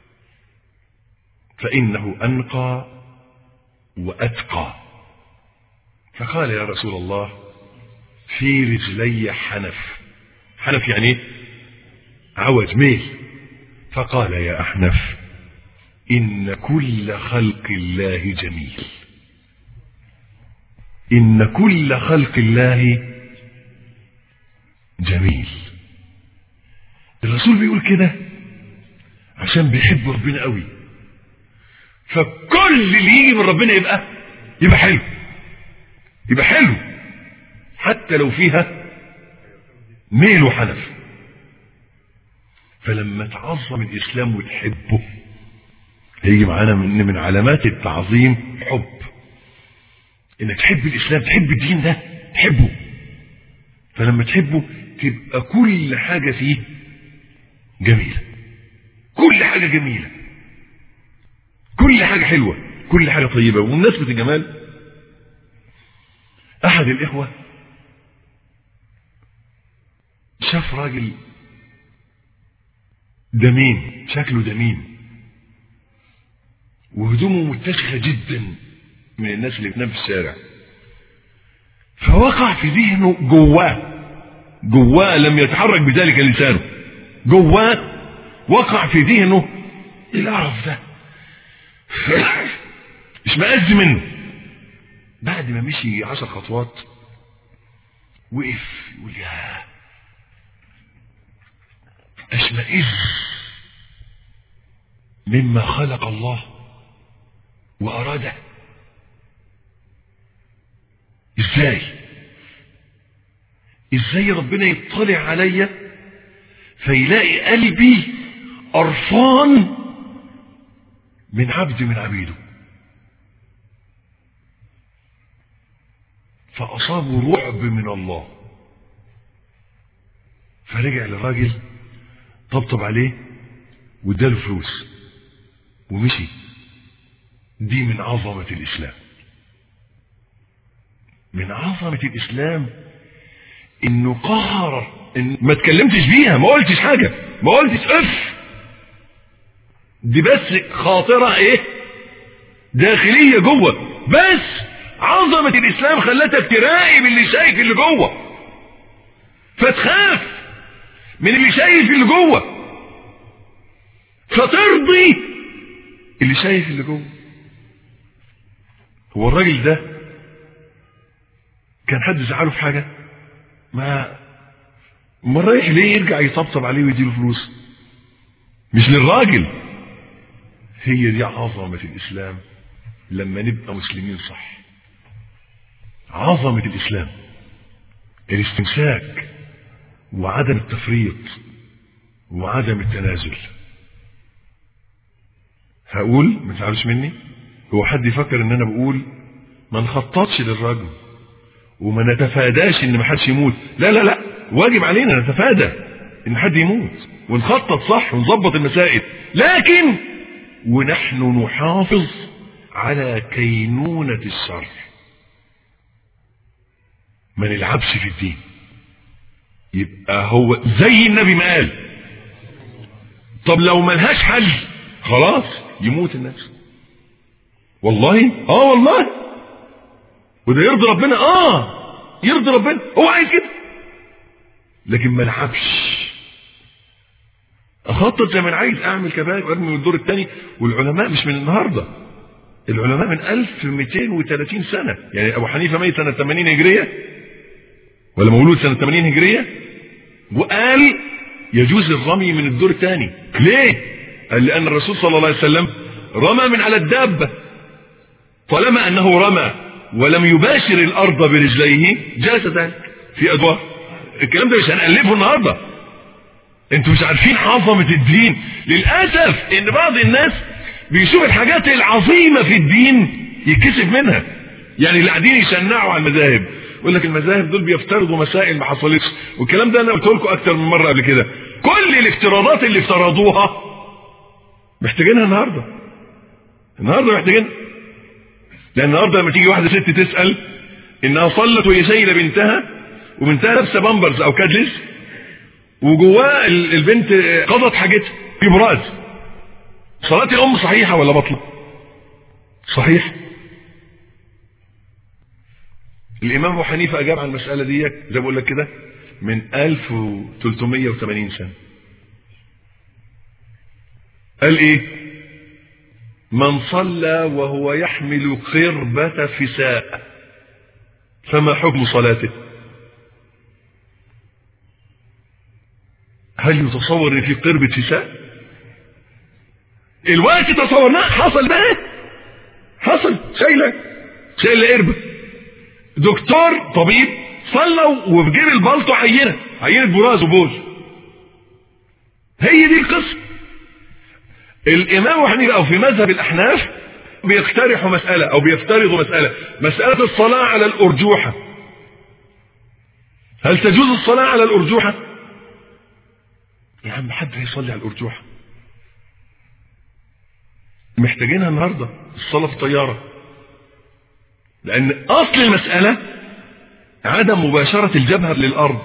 فإنه أنقى وأتقى فقال يا رسول الله في رجلي حنف حنف يعني ايه عوج ميل فقال يا أحنف إن كل خلق الله جميل إن كل خلق الله جميل الرسول بيقول كده عشان بيحب ربنا قوي فكل اللي يجي من ربنا يبقى يبقى حلو يبقى حلو حتى لو فيها ميل وحنف فلما تعظم الإسلام وتحبه هيجي معانا من من علامات التعظيم حب انك تحب الاسلام تحب الدين ده تحبه فلما تحبه تبقى كل حاجة فيه جميلة كل حاجة جميلة كل حاجة حلوة كل حاجة طيبة وبمناسبة الجمال أحد الإخوة شاف راجل دمين شكله دمين وهدومه متسخة جدا من الناس اللي بتنام في الشارع فوقع في ذهنه جواه جواه لم يتحرك بذلك لسانه جواه وقع في ذهنه القرف ده اشمئز منه بعد ما مشي عشر خطوات وقف يقول يا اشمئز مما خلق الله وأراده ازاي ازاي ربنا يطلع عليا فيلاقي قلبي قرفان من عبد من عبيده فأصابه رعب من الله فرجع للراجل طبطب عليه واداله فلوس ومشي دي من عظمة الإسلام من عظمة الإسلام إنه قهر إن ما تكلمتش بيها ما قلتش حاجة ما قلتش اف دي بس خاطرة ايه داخلية جوه بس عظمة الإسلام خلتك تراقب اللي شايف اللي جوه فتخاف من اللي شايف اللي جوه فترضي اللي شايف اللي جوه هو الراجل ده كان حد زعله في حاجة ما ما رايح ليه يرجع يطبطب عليه ويديله فلوس مش للراجل هي دي عظمة الإسلام لما نبقى مسلمين صح عظمة الإسلام الاستمساك وعدم التفريط وعدم التنازل هقول ما تزعلوش مني هو حد يفكر ان انا بقول ما نخططش للرجل وما نتفاداش ان ما حدش يموت لا لا لا واجب علينا نتفادى ان حد يموت ونخطط صح ونظبط المسائل لكن ونحن نحافظ على كينونة الشر ما نلعبش في الدين يبقى هو زي النبي ما قال طب لو ملهاش حل خلاص يموت الناس والله اه والله وده يرضي ربنا اه يرضي ربنا هو عايز كده لكن ما العبش اخطط زي ما انا عايز اعمل كباك وارمي من الدور الثاني والعلماء مش من النهارده العلماء من 1230 سنه يعني ابو حنيفه ميت سنه 80 هجريه ولا مولود سنه 80 هجريه وقال يجوز الرمي من الدور الثاني ليه قال لان الرسول صلى الله عليه وسلم رمى من على الدابه طالما انه رمى ولم يباشر الارض برجليه جاز ذلك في ادوار الكلام ده مش هنألفه النهارده انتوا مش عارفين عظمة الدين للأسف ان بعض الناس بيشوف الحاجات العظيمة في الدين يتكسف منها يعني اللي قاعدين يشنعوا على المذاهب يقول لك المذاهب دول بيفترضوا مسائل ما حصلتش والكلام ده انا قلت لكم اكتر من مره قبل كده كل الافتراضات اللي افترضوها محتاجينها النهارده النهارده محتاجينها لان النهارده لما تيجي واحده ست تسال انها صلت وهي شايله بنتها وبنتها لابسه بامبرز او كادلس وجواه البنت قضت حاجتها في براز صلاة الأم صحيحة ولا بطلة صحيح الإمام أبو حنيفة أجاب عن المسألة دي زي ما بقول لك كده من 1380 سنة قال إيه من صلى وهو يحمل قربة فساء فما حكم صلاته هل يتصور ان في قربة فساء الوقت تصورناه حصل بقى حصل شايلة شايلة قربة دكتور طبيب صلى وفي جيب البلطو عينة عينة براز وبوز هي دي القصة الامام ابو حنيفه او في مذهب الاحناف بيقترحوا مسألة او بيفترضوا مسألة مسألة الصلاة على الارجوحة هل تجوز الصلاة على الارجوحة يا عم حد هيصلي على الارجوحة محتاجينها النهاردة الصلاة في الطيارة لان اصل المسألة عدم مباشرة الجبهة للارض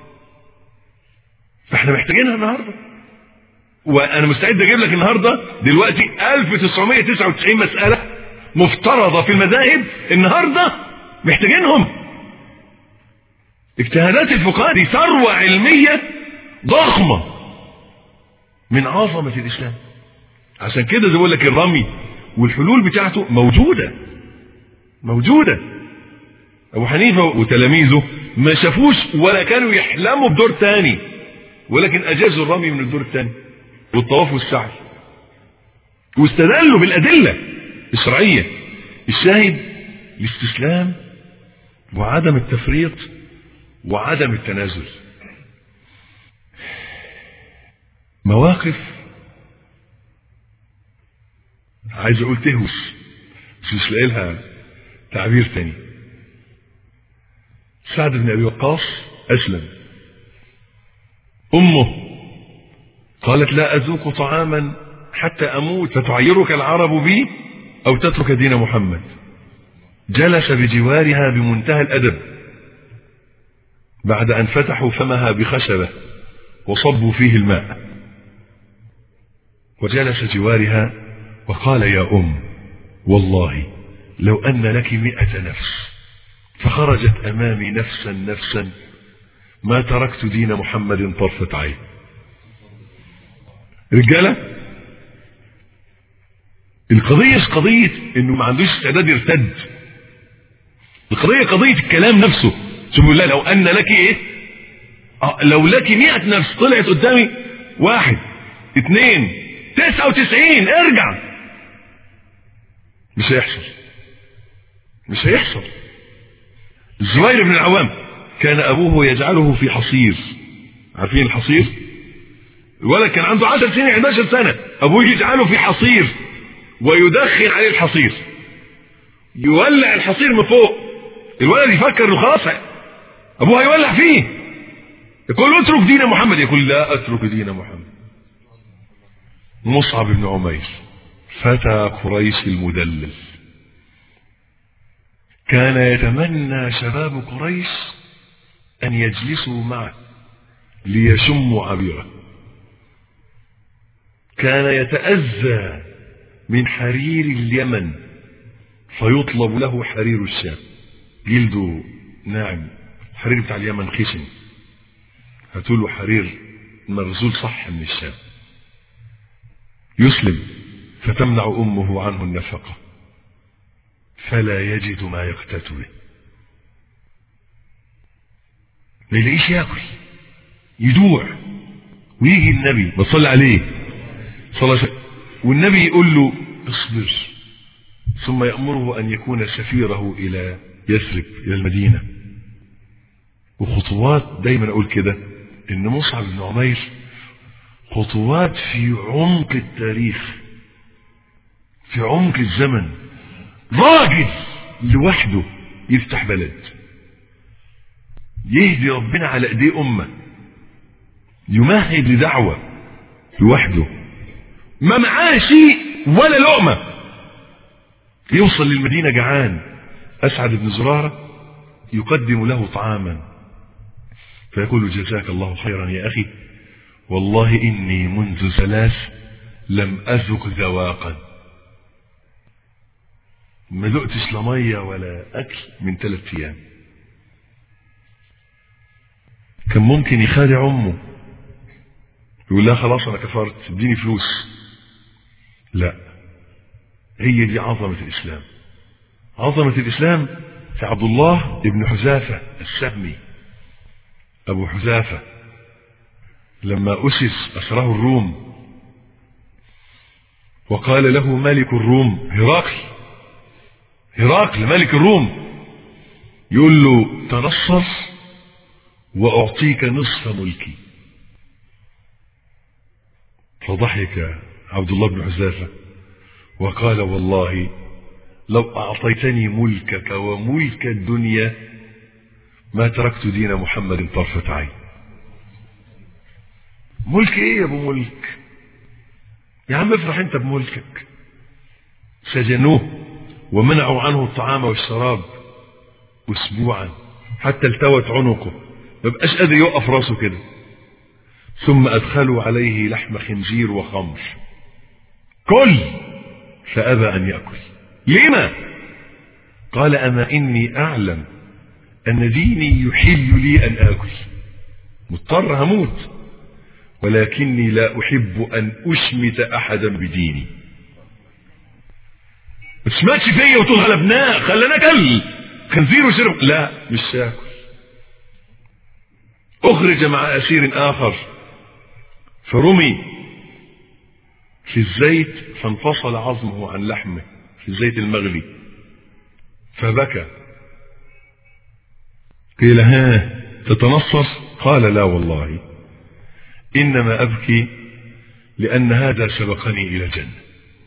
فاحنا محتاجينها النهارده وانا مستعد اجيب لك النهارده دلوقتي 1999 مساله مفترضه في المذاهب النهارده محتاجينهم اجتهادات الفقهاء دي ثروه علميه ضخمه من عظمه الاسلام عشان كده زي بقول لك الرمي والحلول بتاعته موجودة موجودة أبو حنيفة وتلاميذه ما شافوش ولا كانوا يحلموا بدور تاني ولكن أجازوا الرمي من الدور الثاني والطواف والسعي واستدلوا بالأدلة الشرعية الشاهد الاستسلام وعدم التفريط وعدم التنازل مواقف عايز اقول تهوس بس مش لاقي لها تعبير تاني سعد بن ابي وقاص اسلم امه قالت لا اذوق طعاما حتى اموت فتعيرك العرب بي او تترك دين محمد جلس بجوارها بمنتهى الادب بعد ان فتحوا فمها بخشبه وصبوا فيه الماء وجلس جوارها وقال يا أم والله لو أن لك مئة نفس فخرجت أمامي نفسا نفسا ما تركت دين محمد طرفة عين رجالة القضية مش قضية انه ما عندوش استعداد يرتد القضية قضية الكلام نفسه شوفوا الله لو ان لك ايه آه لو لك مئة نفس طلعت قدامي واحد اثنين تسعة وتسعين ارجع مش هيحصل مش هيحصل الزبير بن العوام كان ابوه يجعله في حصير عارفين الحصير الولد كان عنده 10 سنين 11 سنه ابوه يجعله في حصير ويدخن عليه الحصير يولع الحصير من فوق الولد يفكر انه خلاص ابوه هيولع فيه يقول له اترك دين محمد يقول لا اترك دين محمد مصعب بن عمير فتى قريش المدلل كان يتمنى شباب قريش أن يجلسوا معه ليشموا عبيره كان يتأذى من حرير اليمن فيطلب له حرير الشام جلده ناعم الحرير بتاع اليمن خشن هاتوا له حرير مرزول صح من الشام يسلم فتمنع أمه عنه النفقة فلا يجد ما يقتات به ما يلاقيش ياكل يجوع ويجي النبي بصلي عليه صلى الله عليه وسلم والنبي يقول له اصبر ثم يأمره أن يكون سفيره إلى يثرب إلى المدينة وخطوات دايما أقول كده إن مصعب بن عمير خطوات في عمق التاريخ في عمق الزمن راجل لوحده يفتح بلد يهدي ربنا على ايديه امه يمهد لدعوه لوحده ما معاه شيء ولا لقمه يوصل للمدينه جعان اسعد بن زراره يقدم له طعاما فيقول جزاك الله خيرا يا اخي والله اني منذ ثلاث لم اذق ذواقا ما دقتش لا ميه ولا اكل من ثلاث ايام كان ممكن يخادع امه يقول لها خلاص انا كفرت اديني فلوس لا هي دي عظمه الاسلام عظمه الاسلام في عبد الله ابن حذافه السهمي ابو حذافه لما اسس اسره الروم وقال له ملك الروم هرقل هرقل ملك الروم يقول له تنصر وأعطيك نصف ملكي فضحك عبد الله بن حذافة وقال والله لو أعطيتني ملكك وملك الدنيا ما تركت دين محمد طرفة عين ملك ايه يا ابو ملك يا عم افرح انت بملكك سجنوه ومنعوا عنه الطعام والشراب اسبوعا حتى التوت عنقه ما بقاش قادر يوقف راسه كده ثم ادخلوا عليه لحم خنزير وخمر كل فابى ان ياكل لما قال اما اني اعلم ان ديني يحل لي ان اكل مضطر هموت ولكني لا احب ان اشمت احدا بديني ما تشمتش فيا وتقول غلبناه خلينا كل خنزير وشرب لا مش شاكل اخرج مع اسير اخر فرمي في الزيت فانفصل عظمه عن لحمه في الزيت المغلي فبكى قيل ها تتنصر قال لا والله انما ابكي لان هذا سبقني الى الجنه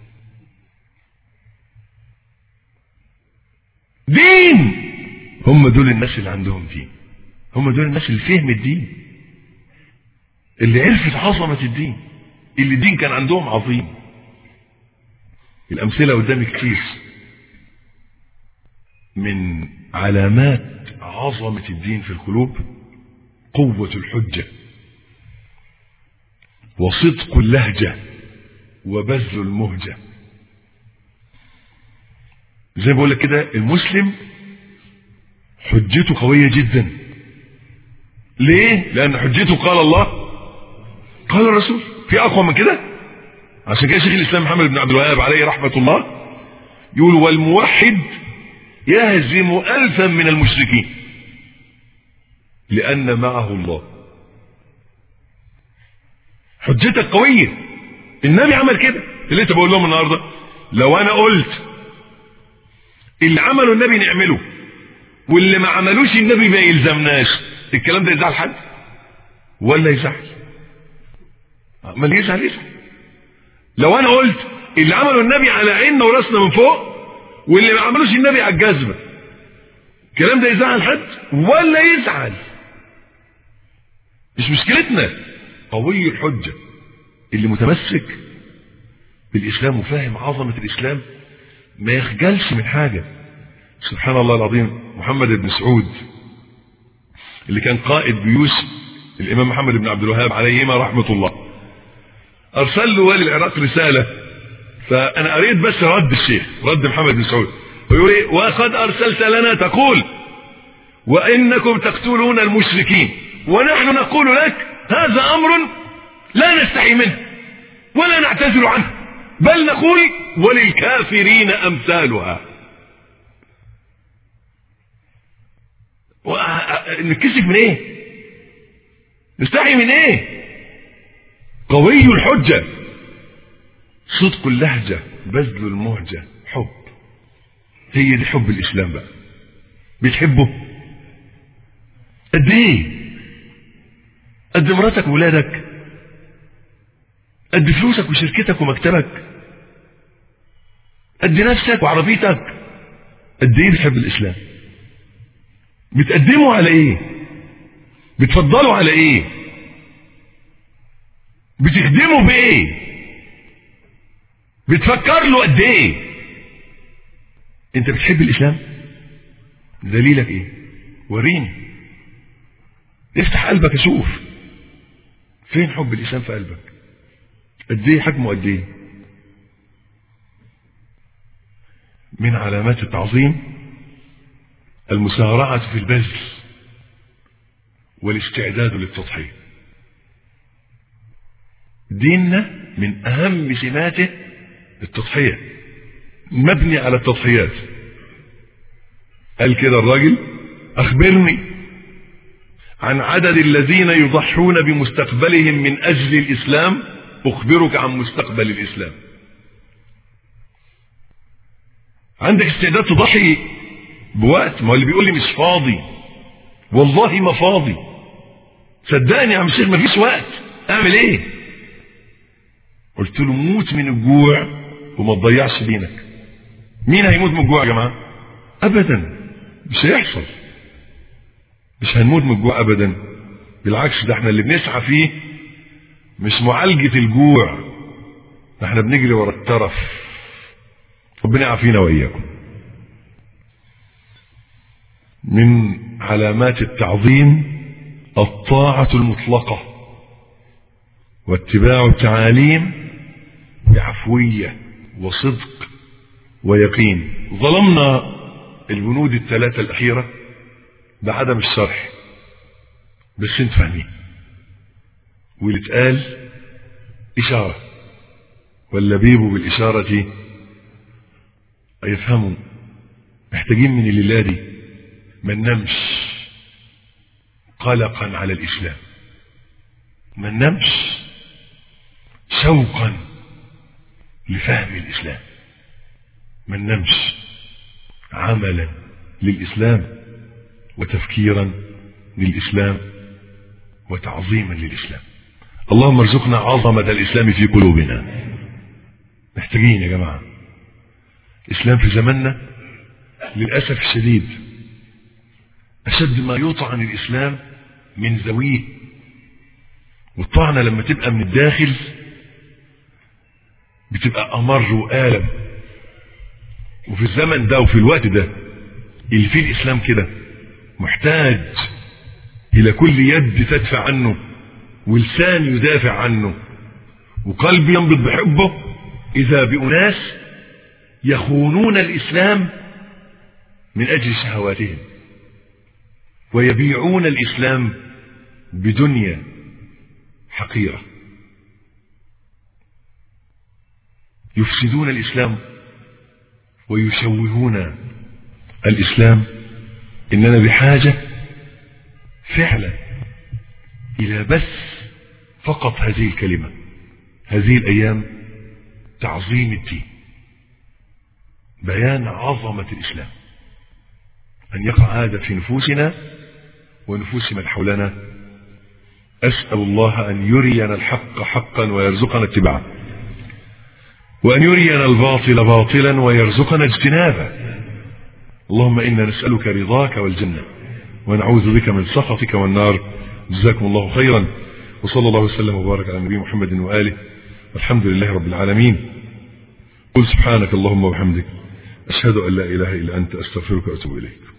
دين هم دول الناس اللي عندهم دين هم دول الناس اللي فهم الدين اللي عرفت عظمة الدين اللي الدين كان عندهم عظيم الأمثلة قدامي كتير من علامات عظمة الدين في القلوب قوة الحجة وصدق اللهجة وبذل المهجة زي ما بقول لك كده المسلم حجته قوية جدا ليه؟ لأن حجته قال الله قال الرسول في أقوى من كده عشان كده شيخ الإسلام محمد بن عبد الوهاب عليه رحمة الله يقول والموحد يهزم ألفا من المشركين لأن معه الله حجتك قوية النبي عمل كده اللي انت بقول لهم النهارده لو انا قلت اللي عمله النبي نعمله واللي ما عملوش النبي ما يلزمناش الكلام ده يزعل حد ولا يزعل ما اللي يزعل يزعل لو انا قلت اللي عمله النبي على عيننا وراسنا من فوق واللي ما عملوش النبي على الجزمه الكلام ده يزعل حد ولا يزعل مش مشكلتنا قوي الحجه اللي متمسك بالاسلام وفاهم عظمه الاسلام ما يخجلش من حاجه سبحان الله العظيم محمد بن سعود اللي كان قائد جيوش الامام محمد بن عبد الوهاب عليهما رحمه الله ارسل له والي العراق رساله فانا قريت بس رد الشيخ رد محمد بن سعود ويقول ايه وقد ارسلت لنا تقول وانكم تقتلون المشركين ونحن نقول لك هذا امر لا نستحي منه ولا نعتذر عنه بل نقول وللكافرين امثالها نتكسف من ايه نستحي من ايه قوي الحجة صدق اللهجة بذل المهجة حب هي دي حب الاسلام بقى بتحبه قد ايه قد مراتك وولادك قد فلوسك وشركتك ومكتبك قد نفسك وعربيتك قد ايه بتحب الاسلام بتقدمه على ايه بتفضله على ايه بتخدمه بايه بتفكر له قد ايه انت بتحب الاسلام دليلك ايه وريني افتح قلبك اشوف فين حب الاسلام في قلبك قد ايه حجمه قد ايه من علامات التعظيم المسارعة في البذل والاستعداد للتضحية ديننا من أهم سماته التضحية مبني على التضحيات قال كده الراجل أخبرني عن عدد الذين يضحون بمستقبلهم من أجل الإسلام أخبرك عن مستقبل الإسلام عندك استعداد تضحي بوقت ما هو اللي بيقول لي مش فاضي والله ما فاضي صدقني يا عم الشيخ ما فيش وقت اعمل ايه قلت له موت من الجوع وما تضيعش دينك مين هيموت من الجوع يا جماعه ابدا مش هيحصل مش هنموت من الجوع ابدا بالعكس ده احنا اللي بنسعى فيه مش معالجة الجوع ده احنا بنجري ورا الترف ربنا يعافينا واياكم من علامات التعظيم الطاعة المطلقة واتباع التعاليم بعفوية وصدق ويقين ظلمنا البنود الثلاثة الأخيرة بعدم الشرح بس انت فاهمين واللي اتقال إشارة واللبيب بالإشارة يفهموا محتاجين من الليلة دي ما ننامش قلقا على الإسلام ما ننامش شوقا لفهم الإسلام ما ننامش عملا للإسلام وتفكيرا للإسلام وتعظيما للإسلام اللهم ارزقنا عظمة الإسلام في قلوبنا محتاجين يا جماعة الإسلام في زماننا للأسف الشديد أشد ما يطعن الإسلام من زاويه والطعنة لما تبقى من الداخل بتبقى أمر وآلم وفي الزمن ده وفي الوقت ده اللي فيه الإسلام كده محتاج إلى كل يد تدفع عنه ولسان يدافع عنه وقلب ينبض بحبه إذا بأناس يخونون الإسلام من أجل شهواتهم ويبيعون الإسلام بدنيا حقيرة يفسدون الإسلام ويشوهون الإسلام إننا بحاجة فعلا إلى بس فقط هذه الكلمة هذه الأيام تعظيم الدين بيان عظمة الإسلام أن يقع هذا في نفوسنا ونفوس من حولنا أسأل الله أن يرينا الحق حقا ويرزقنا اتباعه وأن يرينا الباطل باطلا ويرزقنا اجتنابه اللهم إنا نسألك رضاك والجنة ونعوذ بك من سخطك والنار جزاكم الله خيرا وصلى الله وسلم وبارك على نبي محمد وآله والحمد لله رب العالمين قل سبحانك اللهم وبحمدك أشهد أن لا إله إلا أنت أستغفرك وأتوب إليك